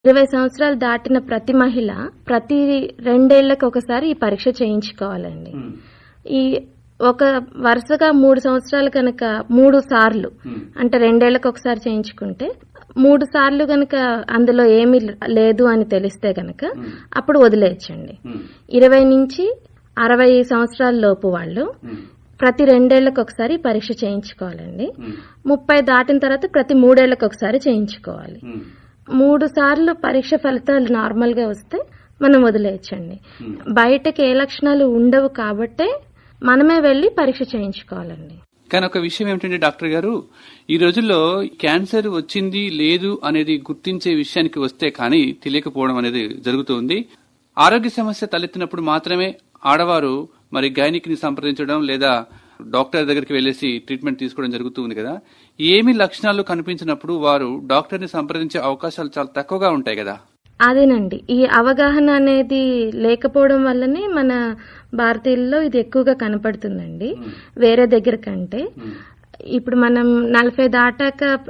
ఇరవై సంవత్సరాలు దాటిన ప్రతి మహిళ ప్రతి రెండేళ్లకు ఒకసారి ఈ పరీక్ష చేయించుకోవాలండి ఈ ఒక వరుసగా మూడు సంవత్సరాలు కనుక మూడు సార్లు అంటే రెండేళ్లకు ఒకసారి చేయించుకుంటే మూడు సార్లు గనక అందులో ఏమీ లేదు అని తెలిస్తే గనక అప్పుడు వదిలేయచ్చండి ఇరవై నుంచి అరవై సంవత్సరాల లోపు వాళ్ళు ప్రతి రెండేళ్లకు ఒకసారి ఈ పరీక్ష చేయించుకోవాలండి ముప్పై దాటిన తర్వాత ప్రతి మూడేళ్లకు ఒకసారి చేయించుకోవాలి మూడు సార్లు పరీక్ష ఫలితాలు నార్మల్ గా వస్తే మనం వదిలేయచ్చండి బయటకి ఏ లక్షణాలు ఉండవు కాబట్టే మనమే వెళ్లి పరీక్ష చేయించుకోవాలండి కానీ ఒక విషయం ఏమిటంటే డాక్టర్ గారు ఈ రోజుల్లో క్యాన్సర్ వచ్చింది లేదు అనేది గుర్తించే విషయానికి వస్తే కానీ తెలియకపోవడం అనేది జరుగుతుంది ఆరోగ్య సమస్య తలెత్తినప్పుడు మాత్రమే ఆడవారు మరి గైనిక్ ని సంప్రదించడం లేదా డాక్టర్ దగ్గరికి వెళ్లేసి ట్రీట్మెంట్ తీసుకోవడం జరుగుతూ ఉంది కదా ఏమి లక్షణాలు కనిపించినప్పుడు వారు డాక్టర్ ని సంప్రదించే అవకాశాలు చాలా తక్కువగా ఉంటాయి కదా అదేనండి ఈ అవగాహన అనేది లేకపోవడం వల్లనే మన భారతీయుల్లో ఇది ఎక్కువగా కనపడుతుందండి వేరే దగ్గర కంటే ఇప్పుడు మనం నలభై దాటాక